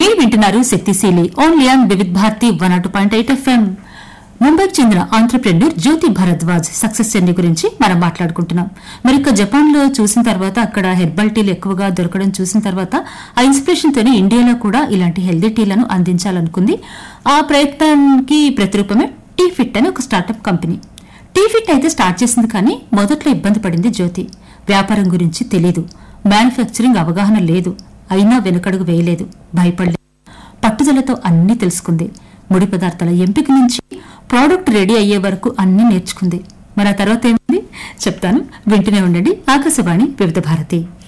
మీరు వింటున్నారు శక్తిశీలి only on Vividh Bharati one not point eight FM ముంబైకి చెందిన entrepreneur Jyoti Bharadwaj success journey గురించి మనం మాట్లాడుకుంటున్నాం మరి ఇక జపాన్ లో చూసిన తర్వాత అక్కడ హెర్బల్ టీలు ఎక్కువగా దొరకడం చూసిన తర్వాత ఆ ఇన్స్పిరేషన్ తోనే ఇండియాలో కూడా ఇలాంటి హెల్దీ టీలను అందించాలనుకుంది ఆ ప్రయత్నానికి ప్రతిరూపమే టీ ఫిట్ అనే ఒక స్టార్టప్ కంపెనీ టీ ఫిట్ అయితే స్టార్ట్ చేసింది కానీ మొదట్లో ఇబ్బంది పడింది జ్యోతి వ్యాపారం గురించి తెలీదు మ్యానుఫ్యాక్చరింగ్ అవగాహన లేదు అయినా వెనుకడుగు వేయలేదు భయపడలేదు పట్టుదలతో అన్నీ తెలుసుకుంది ముడి పదార్థాల ఎంపిక నుంచి ప్రోడక్ట్ రెడీ అయ్యే వరకు అన్నీ నేర్చుకుంది మరి ఆ తర్వాత ఏమైంది చెప్తాను వింటూనే ఉండండి ఆకాశవాణి వివిధ భారతి